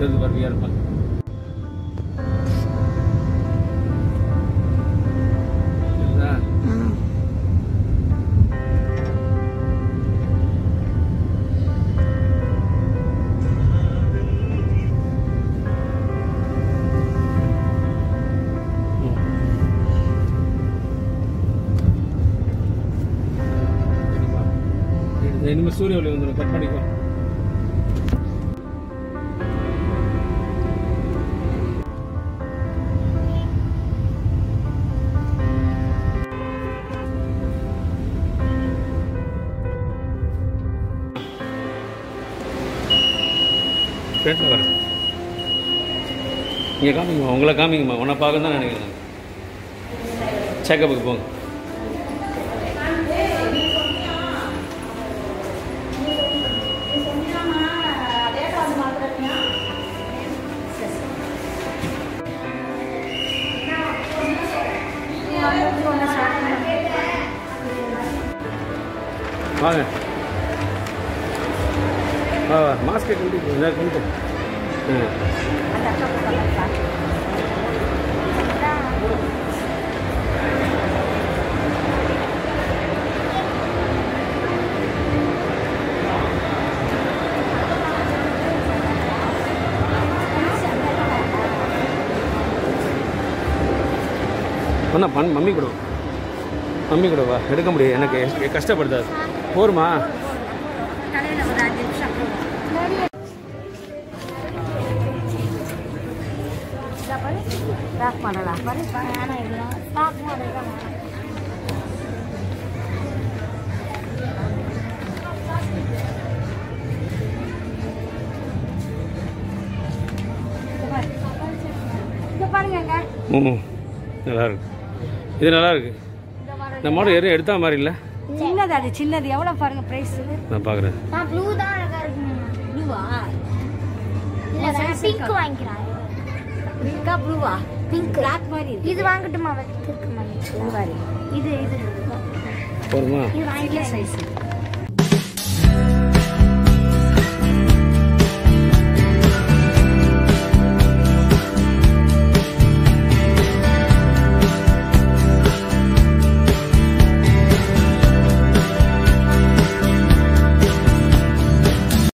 எடுக்கிறது வறுமையாக இருப்பாங்க சரிதா? ம். சரிப்பா. இது இனிமேல் சூரிய ஒளி வந்துடும் கட் பண்ணிக்கோ ஃப்ரெண்டில் வரேன் இங்கே காமிங்கம்மா உங்களை காமிங்கம்மா உன்னை பார்க்க தான் நினைக்கிறேன் செக்கப்புக்கு போங்க வாங்க வா வா மாஸ்க் கொண்டு இந்த கொண்டு போ. ம் அண்ணா பண் மம்மி கூட வா. மம்மி கூட வா எடுக்க முடியும் எனக்கு எனக்கு கஷ்டப்படுதாது போருமா ಪ್ಯಾಕ್ ಮಾಡಲ್ಲ ಬರೀ ಹಣ ಇಲ್ಲ ಪ್ಯಾಕ್ ಮಾಡಿದ್ರೆ இங்க பாருங்க ம் நல்லா இருக்கு இது நல்லா இருக்கு இந்த மாடல் எதுவும் எடுத்தா மாதிரி இல்லை சின்னது அது சின்னது எவ்வளோ பாருங்க ப்ரைஸ் நான் பார்க்குறேன் நான் ப்ளூ தான் அழகா இருக்குங்க ப்ளூவா இல்ல பிங்க் வாங்கிக்கிறேன் பிங்கா ப்ளூவா பிங்க் பிளாக் மாதிரி இருக்கு இது வாங்கட்டுமா வச்சிருக்கு மாதிரி இது மாதிரி இது இது போருமா இது வாங்கிக்கிறேன் சைஸ்